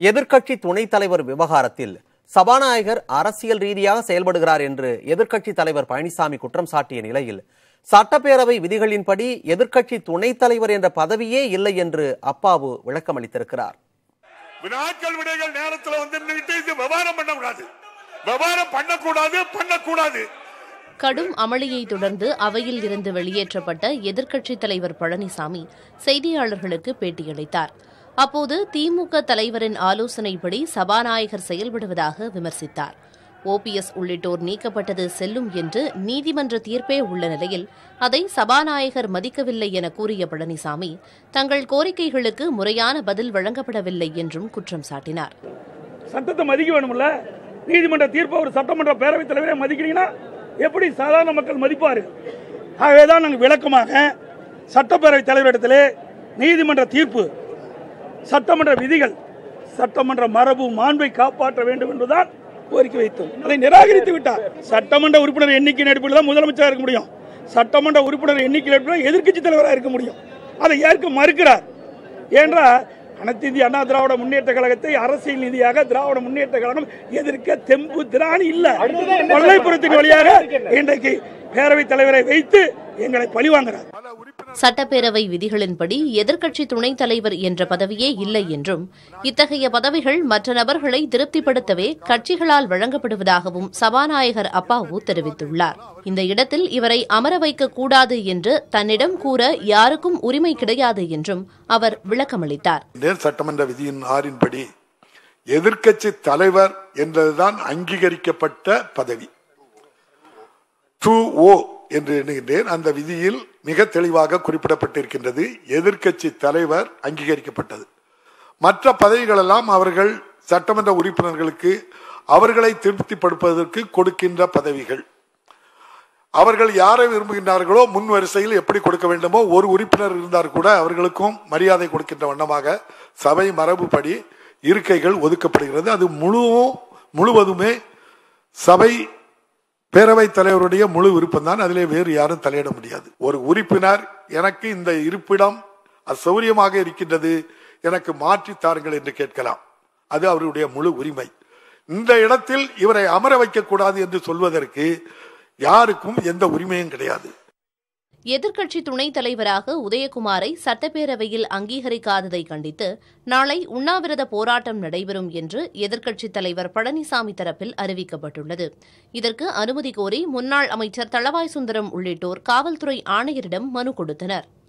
எதிர்க்கட்சி துணைத் தலைவர் விவகாரத்தில் சபாநாயகர் அரசியல் ரீதியாக செயல்படுகிறார் என்று எதிர்க்கட்சி தலைவர் பழனிசாமி குற்றம் சாட்டிய நிலையில் சட்டப்பேரவை விதிகளின்படி எதிர்க்கட்சி துணைத் தலைவர் என்ற பதவியே இல்லை என்று அப்பாவு விளக்கமளித்திருக்கிறார் வினாக்கள் விடைகள் நேரத்துல வந்து நின்னுகிட்டு இது விவகாரம் பண்ணக்கூடாது விவகாரம் பண்ணக்கூடாது பண்ணக்கூடாது கடும் அமளியை தொடர்ந்து அவையில் இருந்து வெளியேற்றப்பட்ட எதிர்க்கட்சித் தலைவர் பழனிசாமி செய்தியாளர்களுக்கு பேட்டியளித்தார் அப்போது திமுக தலைவரின் ஆலோசனைப்படி சபாநாயகர் செயல்படுவதாக விமர்சித்தார் ஓபிஎஸ் உள்ளிட்டோர் நீக்கப்பட்டது செல்லும் என்று நீதிமன்ற தீர்ப்பே உள்ள நிலையில் அதை சபாநாயகர் மதிக்கவில்லை என கூறிய பழனிசாமி தங்கள் கோரிக்கைகளுக்கு முறையான பதில் வழங்கப்படவில்லை என்றும் குற்றம் சாட்டினார் சட்டத்தை மதிக்க வேணும்ல நீதிமன்ற தீர்ப்பை ஒரு சட்டமன்ற பேரவைத் தலைவரே மதிக்கிறீங்கன்னா எப்படி சாதாரண மக்கள் மதிப்பாரு ஆகவே தான் நாங்கள் விளக்கமாக சட்டப்பேரவைத் தலைவரிடத்திலே நீதிமன்ற தீர்ப்பு சட்டமன்ற விதிகள் சட்டமன்ற மரபு மாண்பை காப்பாற்ற வேண்டும் என்பதுதான் கோரிக்கை வைத்தோம் அதை நிராகரித்து விட்டார் சட்டமன்ற உறுப்பினர் எண்ணிக்கை அடிப்படையில் தான் முதலமைச்சராக இருக்க முடியும் சட்டமன்ற உறுப்பினர் எண்ணிக்கை அடிப்படையில் எதிர்க்கட்சி தலைவராக இருக்க முடியும் அதை ஏற்க மறுக்கிறார் ஏனென்றால் அனைத்து இந்திய அண்ணா திராவிட முன்னேற்ற கழகத்தை அரசியல் ரீதியாக திராவிட முன்னேற்ற கழகம் எதிர்க்க தெம்பு திராணி இல்ல கொள்ளைப்புறத்தின் வழியாக இன்றைக்கு பேரவைத் தலைவரை வைத்து எங்களை பழிவாங்குறார் சட்டப்பேரவை விதிகளின்படி எதிர்க்கட்சி துணைத் தலைவர் என்ற பதவியே இல்லை என்றும் இத்தகைய பதவிகள் மற்ற நபர்களை திருப்திப்படுத்தவே கட்சிகளால் வழங்கப்படுவதாகவும் சபாநாயகர் அப்பாவு தெரிவித்துள்ளார் இந்த இடத்தில் இவரை அமர வைக்க கூடாது என்று தன்னிடம் கூற யாருக்கும் உரிமை கிடையாது என்றும் அவர் விளக்கமளித்தார் நேர் சட்டமன்ற விதியின் ஆறின்படி எதிர்க்கட்சி தலைவர் என்பதுதான் அங்கீகரிக்கப்பட்ட பதவி டூ ஓ என்று எண்ணுகின்றேன் அந்த விதியில் மிக தெளிவாக குறிப்பிடப்பட்டிருக்கின்றது எதிர்க்கட்சி தலைவர் அங்கீகரிக்கப்பட்டது மற்ற பதவிகளெல்லாம் அவர்கள் சட்டமன்ற உறுப்பினர்களுக்கு அவர்களை திருப்திப்படுத்துவதற்கு கொடுக்கின்ற பதவிகள் அவர்கள் யாரை விரும்புகின்றார்களோ முன் வரிசையில் எப்படி கொடுக்க வேண்டுமோ ஒரு உறுப்பினர் இருந்தார் கூட அவர்களுக்கும் மரியாதை கொடுக்கின்ற வண்ணமாக சபை மரபுப்படி இருக்கைகள் ஒதுக்கப்படுகிறது அது முழுவும் முழுவதுமே சபை பேரவைத் தலைவருடைய முழு விருப்பம் தான் அதிலே வேறு யாரும் தலையிட முடியாது ஒரு உறுப்பினர் எனக்கு இந்த இருப்பிடம் அசௌரியமாக இருக்கின்றது எனக்கு மாற்றி தாருங்கள் என்று கேட்கலாம் அது அவருடைய முழு உரிமை இந்த இடத்தில் இவரை அமர வைக்க கூடாது என்று சொல்வதற்கு யாருக்கும் எந்த உரிமையும் கிடையாது எதிர்க்கட்சி துணைத் தலைவராக உதயகுமாரை சட்டப்பேரவையில் அங்கீகரிக்காததை கண்டித்து நாளை உண்ணாவிரத போராட்டம் நடைபெறும் என்று எதிர்க்கட்சித் தலைவர் பழனிசாமி தரப்பில் அறிவிக்கப்பட்டுள்ளது இதற்கு அனுமதி கோரி முன்னாள் அமைச்சர் தளவாய் சுந்தரம் உள்ளிட்டோர் காவல்துறை ஆணையரிடம் மனு கொடுத்தனர்